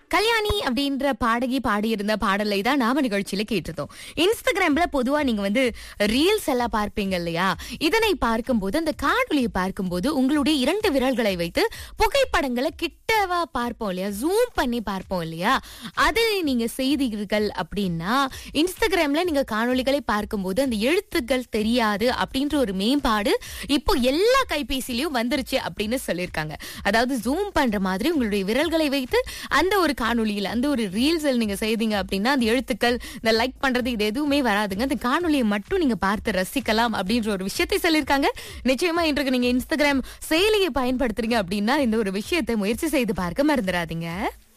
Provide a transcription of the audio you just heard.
கல்யாணி அப்படின்ற பாடகி பாடியிருந்த பாடலை தான் நாம நிகழ்ச்சியில கேட்டிருந்தோம் இன்ஸ்டாகிராம்ல பொதுவா நீங்க வந்து ரீல்ஸ் எல்லாம் பார்ப்பீங்க இல்லையா இதனை பார்க்கும்போது அந்த காணொலியை பார்க்கும்போது உங்களுடைய இரண்டு விரல்களை வைத்து புகைப்படங்களை கிட்டவா பார்ப்போம் இல்லையா ஜூம் பண்ணி பார்ப்போம் இல்லையா அது நீங்க செய்தீர்கள் அப்படின்னா இன்ஸ்டாகிராம்ல நீங்க காணொளிகளை பார்க்கும்போது அந்த எழுத்துக்கள் தெரியாது அப்படின்ற ஒரு மேம்பாடு இப்போ எல்லா கைபேசியிலயும் வந்துருச்சு அப்படின்னு சொல்லியிருக்காங்க அதாவது ஜூம் பண்ற மாதிரி உங்களுடைய விரல்களை வைத்து அந்த ஒரு காணொளியில் அந்த ஒரு ரீல்ஸில் நீங்க செய்தீங்க அப்படின்னா அந்த எழுத்துக்கள் இந்த லைக் பண்றது இது எதுவுமே வராதுங்க அந்த காணொளியை மட்டும் நீங்க பார்த்து ரசிக்கலாம் அப்படின்ற ஒரு விஷயத்தை சொல்லியிருக்காங்க நிச்சயமா இன்றைக்கு நீங்க இன்ஸ்டாகிராம் செயலியை பயன்படுத்துறீங்க அப்படின்னா இந்த ஒரு விஷயத்தை முயற்சி செய்து பார்க்க மறந்துடாதீங்க